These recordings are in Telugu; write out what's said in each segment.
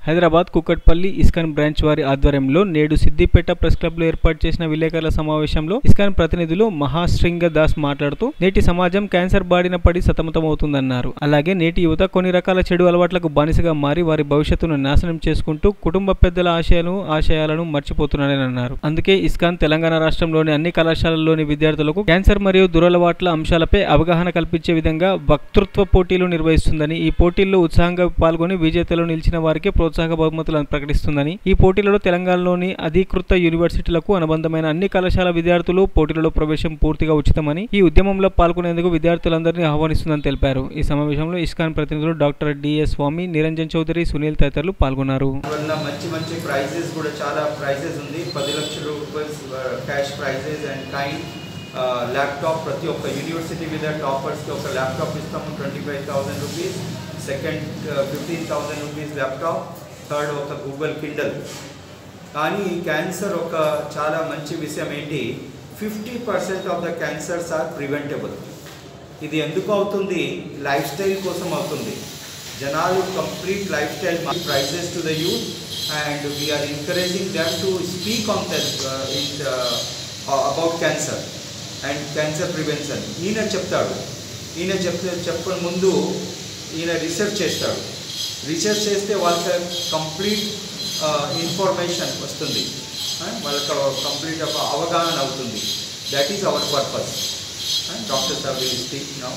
హైదరాబాద్ కుక్కట్పల్లి ఇస్కాన్ బ్రాంచ్ వారి ఆధ్వర్యంలో నేడు సిద్దిపేట ప్రెస్ క్లబ్ లో ఏర్పాటు చేసిన విలేకరుల సమావేశంలో ఇస్కాన్ ప్రతినిధులు మహాశ్రింగ దాస్ మాట్లాడుతూ నేటి సమాజం క్యాన్సర్ బారిన పడి సతమతమవుతుందన్నారు అలాగే నేటి యువత కొన్ని రకాల చెడు అలవాట్లకు బానిసగా మారి వారి భవిష్యత్తును నాశనం చేసుకుంటూ కుటుంబ పెద్దల ఆశయాలను ఆశయాలను మర్చిపోతున్నారని అన్నారు అందుకే ఇస్కాన్ తెలంగాణ రాష్ట్రంలోని అన్ని కళాశాలల్లోని విద్యార్థులకు క్యాన్సర్ మరియు దురలవాట్ల అంశాలపై అవగాహన కల్పించే విధంగా వక్తృత్వ పోటీలు నిర్వహిస్తుందని ఈ పోటీల్లో ఉత్సాహంగా పాల్గొని విజేతలు నిలిచిన వారికి ప్రోత్సాహక బహుమతులను ప్రకటిస్తుందని ఈ పోటీలలో తెలంగాణలోని అధీకృత యూనివర్సిటీలకు అనుబంధమైన అన్ని కళాశాల విద్యార్థులు పోటీలలో ప్రవేశం పూర్తిగా ఉచితమని ఈ ఉద్యమంలో పాల్గొనేందుకు విద్యార్థులందరినీ ఆహ్వానిస్తుందని తెలిపారు ఈ సమావేశంలో ఇస్కాన్ ప్రతినిధులు డాక్టర్ డిఎస్ స్వామి నిరంజన్ చౌదరి సునీల్ తదితరులు పాల్గొన్నారు వల్ల మంచి మంచి ప్రైజెస్ కూడా చాలా ప్రైజెస్ ఉంది పది లక్షల rupees cash prizes and kind laptop ప్రతి ఒక్క యూనివర్సిటీ మీద టాపర్స్కి ఒక ల్యాప్టాప్ ఇస్తాము twenty five thousand rupees second fifteen thousand rupees laptop third ఒక గూగుల్ కిండల్ కానీ క్యాన్సర్ ఒక చాలా మంచి విషయం ఏంటి fifty percent of the cancers are preventable ఇది ఎందుకు అవుతుంది లైఫ్ స్టైల్ కోసం అవుతుంది జనాలు complete lifestyle prizes to the youth and we are encouraging them to speak on that in about cancer and cancer prevention ఈయన చెప్తాడు ఈయన చెప్తే చెప్పని ముందు ఈయన రీసెర్చ్ చేస్తాడు రీసెర్చ్ చేస్తే వాళ్ళకి కంప్లీట్ ఇన్ఫర్మేషన్ వస్తుంది వాళ్ళకి కంప్లీట్ ఒక అవగాహన అవుతుంది that is our purpose doctor sir will speak now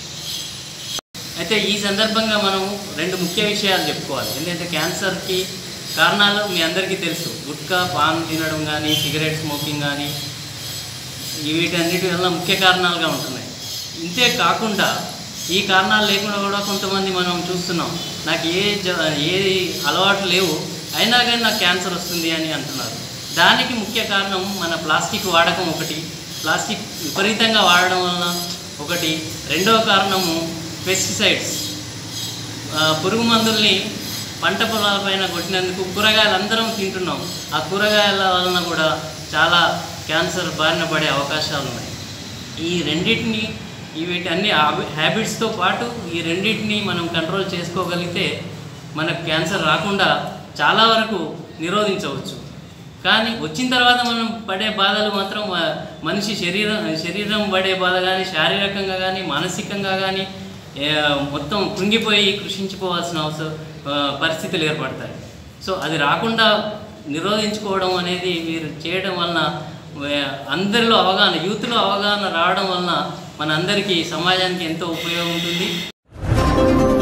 అయితే ఈ సందర్భంగా మనం రెండు ముఖ్య విషయాలు చెప్పుకోవాలి ఎందుకంటే క్యాన్సర్కి కారణాలు మీ అందరికీ తెలుసు గుట్కా పాన్ తినడం కానీ సిగరెట్ స్మోకింగ్ కానీ వీటన్నిటి వల్ల ముఖ్య కారణాలుగా ఉంటున్నాయి ఇంతే కాకుండా ఈ కారణాలు లేకుండా కూడా కొంతమంది మనం చూస్తున్నాం నాకు ఏ జ ఏ అలవాట్లు లేవు అయినా కానీ నాకు క్యాన్సర్ వస్తుంది అని అంటున్నారు దానికి ముఖ్య కారణం మన ప్లాస్టిక్ వాడకం ఒకటి ప్లాస్టిక్ విపరీతంగా వాడడం వలన ఒకటి రెండవ కారణము పెస్టిసైడ్స్ పురుగు మందుల్ని పంట పొలాలపైన కొట్టినందుకు కూరగాయలు అందరం తింటున్నాం ఆ కూరగాయల వలన కూడా చాలా క్యాన్సర్ బారిన పడే అవకాశాలు ఉన్నాయి ఈ రెండింటిని ఈ వీటన్ని హ్యాబిట్స్తో పాటు ఈ రెండింటిని మనం కంట్రోల్ చేసుకోగలిగితే మనకు క్యాన్సర్ రాకుండా చాలా వరకు నిరోధించవచ్చు కానీ వచ్చిన తర్వాత మనం పడే బాధలు మాత్రం మ- మనిషి శరీరం శరీరం పడే బాధ కానీ శారీరకంగా కానీ మానసికంగా కానీ ఏ, మొత్తం కృంగిపోయి కృషించిపోవాల్సిన అవసరం ఆ, పరిస్థితులు ఏర్పడతాయి సో అది రాకుండా నిరోధించుకోవడం అనేది మీరు చేయడం వలన ఏ, అందరిలో అవగాహన యూత్లో అవగాహన రావడం వలన మనందరికీ సమాజానికి ఎంతో ఉపయోగం ఉంటుంది